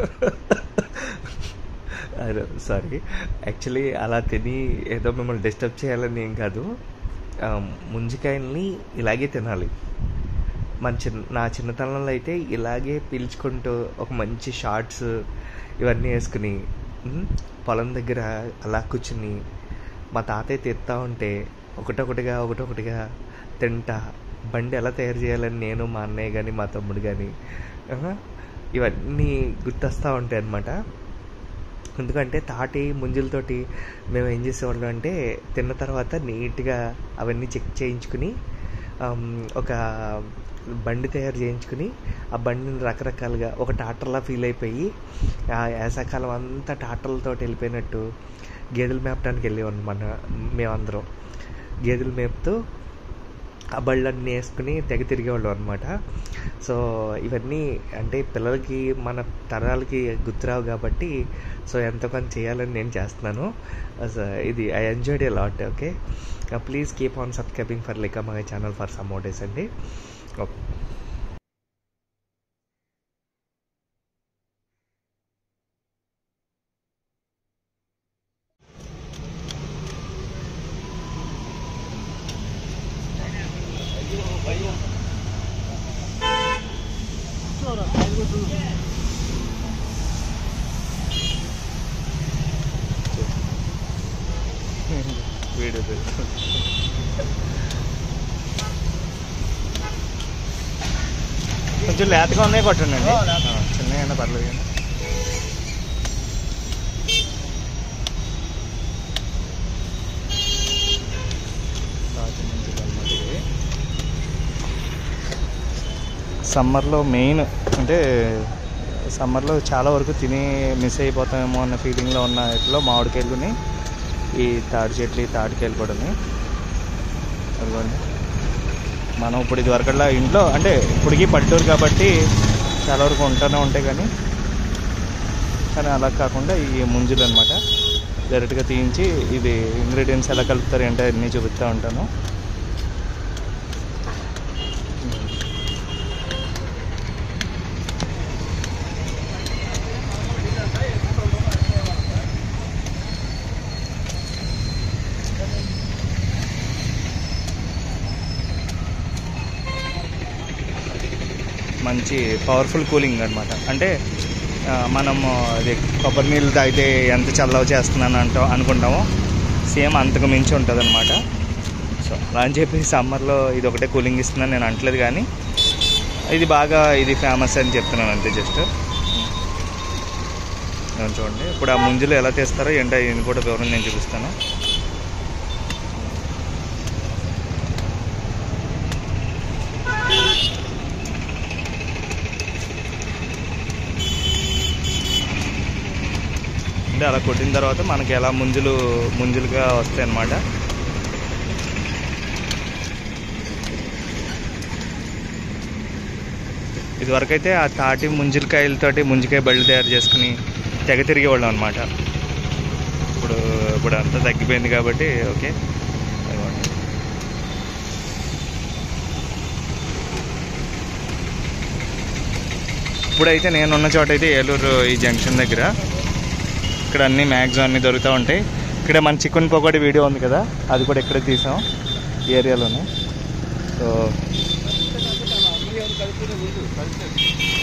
Sorry actually అలా తిని ఏదో మిమ్మల్ని డిస్టర్బ్ చేయాలని ఏం కాదు ఆ, ముంజికాయల్ని ఇలాగే తినాలి మన చిన్న నా చిన్నతనంలో అయితే ఇలాగే పీల్చుకుంటూ ఒక మంచి షార్ట్స్ ఇవన్నీ వేసుకుని ఉమ్, పొలం దగ్గర అలా కూర్చుని మా తాతయ్య తీరుతా ఉంటే ఒకటొకటిగా ఒకటొకటిగా తింటా బండి ఎలా తయారు చేయాలని నేను మా అన్నయ్య కానీ మా తమ్ముడు కానీ ఇవన్నీ గుర్తొస్తూ ఉంటాయి అన్నమాట ఎందుకంటే తాటి ముంజులతోటి మేము ఏం చేసేవాళ్ళం అంటే తిన్న తర్వాత నీట్గా అవన్నీ చెక్ చేయించుకుని ఆమ్, ఒక బండి తయారు చేయించుకుని ఆ బండిని రకరకాలుగా ఒక టాటర్లా ఫీల్ అయిపోయి ఆ వేసాకాలం అంతా టాటర్లతో వెళ్ళిపోయినట్టు గేదెలు మేపడానికి వెళ్ళేవాళ్ళం మన మేమందరం గేదెలు మేపుతూ ఆ బళ్ళన్నీ వేసుకుని తెగ తిరిగేవాళ్ళం అనమాట సో ఇవన్నీ అంటే పిల్లలకి మన తరాలకి గుర్తురావు కాబట్టి సో ఎంతో కొంత చేయాలని నేను చేస్తున్నాను సో ఇది I enjoyed a lot okay please keep on subscribing for like my channel for some more days అండి ఓకే వీడియో కొంచెం లేతగా ఉన్నాయి కొట్టండి అండి చిన్నగా పర్లేదు కానీ సమ్మర్లో మెయిన్ అంటే సమ్మర్లో చాలా వరకు తిని మిస్ అయిపోతామేమో అన్న ఫీలింగ్లో ఉన్న ఇట్లో మామిడికాయలుని ఈ తాడి చెట్లు ఈ తాటికాయలు కూడా అదిగోండి మనం ఇప్పుడు ఇది వరకల్లా ఇంట్లో అంటే ఇప్పటికీ పల్లెటూరు కాబట్టి చాలా వరకు ఉంటూనే ఉంటాయి కానీ కానీ అలా కాకుండా ఈ ముంజులు అనమాట డైరెక్ట్గా తీయించి ఇది ఇంగ్రీడియంట్స్ ఎలా కలుపుతారు ఏంటో అన్నీ చూపిస్తూ ఉంటాను మంచి పవర్ఫుల్ కూలింగ్ అనమాట అంటే ఆ, మనము అది కొబ్బరి నీళ్ళు తాగితే ఎంత చల్లవ చేస్తున్నాను అంటాం అనుకుంటామో సేమ్ అంతకు మించి ఉంటుంది అనమాట సో అలా అని చెప్పి సమ్మర్లో ఇది ఒకటే కూలింగ్ ఇస్తుందని నేను అంటలేదు కానీ ఇది బాగా ఇది ఫేమస్ అని చెప్తున్నాను అంతే జస్ట్ చూడండి ఇప్పుడు ఆ ముంజులు ఎలా తీస్తారో ఏంటో ఇది కూడా వివరం నేను చూపిస్తాను అంటే అలా కొట్టిన తర్వాత మనకి ఎలా ముంజులు ముంజులుగా వస్తాయి అన్నమాట ఇదివరకైతే ఆ తాటి ముంజిలకాయలతోటి ముంజికాయ బళ్ళు తయారు చేసుకుని తెగ తిరిగేవాళ్ళం అనమాట ఇప్పుడు ఇప్పుడు అంతా తగ్గిపోయింది కాబట్టి ఓకే అదిగోండి. ఇప్పుడైతే నేనున్న చోట అయితే ఏలూరు ఈ జంక్షన్ దగ్గర ఇక్కడ అన్ని మ్యాక్సిమం అన్నీ దొరుకుతూ ఉంటాయి ఇక్కడ మన చికెన్ పకోడీ వీడియో ఉంది కదా అది కూడా ఇక్కడే తీసాం ఈ ఏరియాలోనే సో